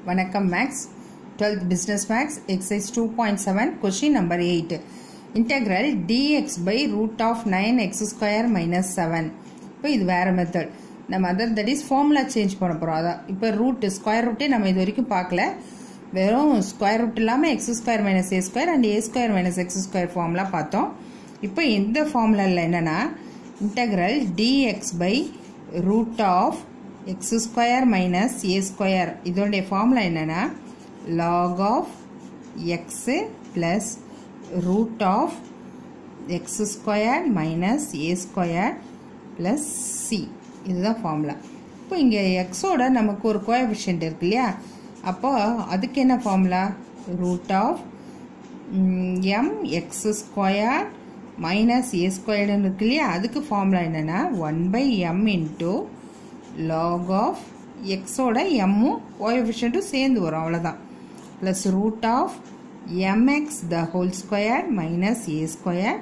வணக்கம் maths twelfth business maths exercise two point seven question number eight integral dx by root of nine x square minus seven இப்போ இது வேற method நம்ம other that is formula change பண்ண போகிறோம் அதான் இப்போ ரூட் ஸ்கொயர் ரூட்டே நம்ம இது வரைக்கும் பார்க்கல வெறும் ஸ்கொயர் ரூட் இல்லாமல் x square minus a square and a square minus x square formula பார்த்தோம் இப்போ இந்த ஃபார்முலாவில் என்னென்னா integral dx by root of x square minus a square இதோடைய ஃபார்முலா என்னென்னா log of x plus root of x square minus a square plus c இதுதான் formula இப்போ இங்கே எக்ஸோட நமக்கு ஒரு கோஎஃபிஷியன்ட் இருக்கு இல்லையா அப்போ அதுக்கு என்ன formula root of m x square minus a ஸ்கொயர்டுன்னு இருக்கு இல்லையா அதுக்கு ஃபார்முலா என்னென்னா one by m into log of எக்ஸோட எம்மும் கோஎஃபிஷியன்ட்டும் சேர்ந்து வரும் அவ்வளோதான் plus root of m x the whole square minus a square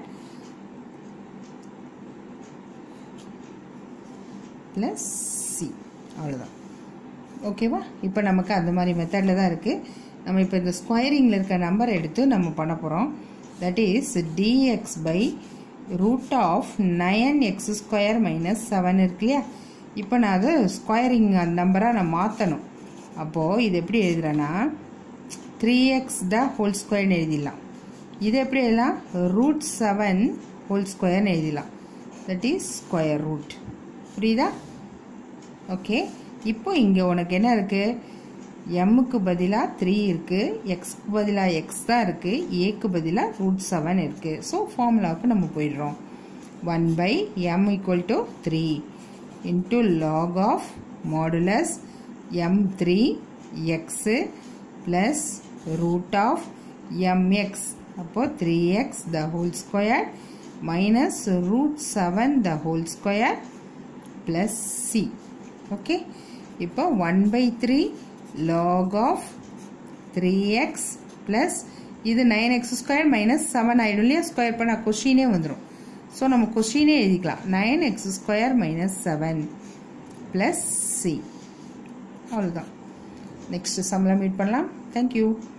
plus c அவ்வளோதான் ஓகேவா இப்போ நமக்கு அந்த மாதிரி மெத்தடில் தான் இருக்குது நம்ம இப்போ இந்த ஸ்கொயரிங்கில் இருக்க நம்பர் எடுத்து நம்ம பண்ண போகிறோம் that is dx by root of nine x square minus seven இருக்கு இல்லையா இப்போ நான் அதை ஸ்கொயரிங் அந்த நம்பராக நான் மாற்றணும் அப்போது இது எப்படி எழுதுறேன்னா த்ரீ எக்ஸ் த ஹோல் ஸ்கொயர்னு எழுதிடலாம் இது எப்படி எழுதலாம் ரூட் செவன் ஹோல் ஸ்கொயர்னு எழுதிடலாம் தட் இஸ் ஸ்கொயர் ரூட் புரியுதா ஓகே இப்போ இங்கே உனக்கு என்ன இருக்குது எம்முக்கு பதிலாக த்ரீ இருக்குது எக்ஸ்க்கு பதிலாக எக்ஸ் தான் இருக்குது ஏக்கு பதிலாக ரூட் செவன் இருக்குது ஸோ ஃபார்முலாவுக்கு நம்ம போயிடுறோம் one by m equal to three into log of modulus m three x plus root of m x அப்போது three x the whole square minus root seven the whole square plus c okay இப்போ one by three log of three x plus இது nine x square minus seven ஆகிடும் இல்லையா square பண்ணால் கொஷினே வந்துடும் so நம்ம கொஷினே எழுதிக்கலாம் nine x square minus seven plus c அவ்வளோதான் நெக்ஸ்ட் சம்பளம் மீட் பண்ணலாம் தேங்க்யூ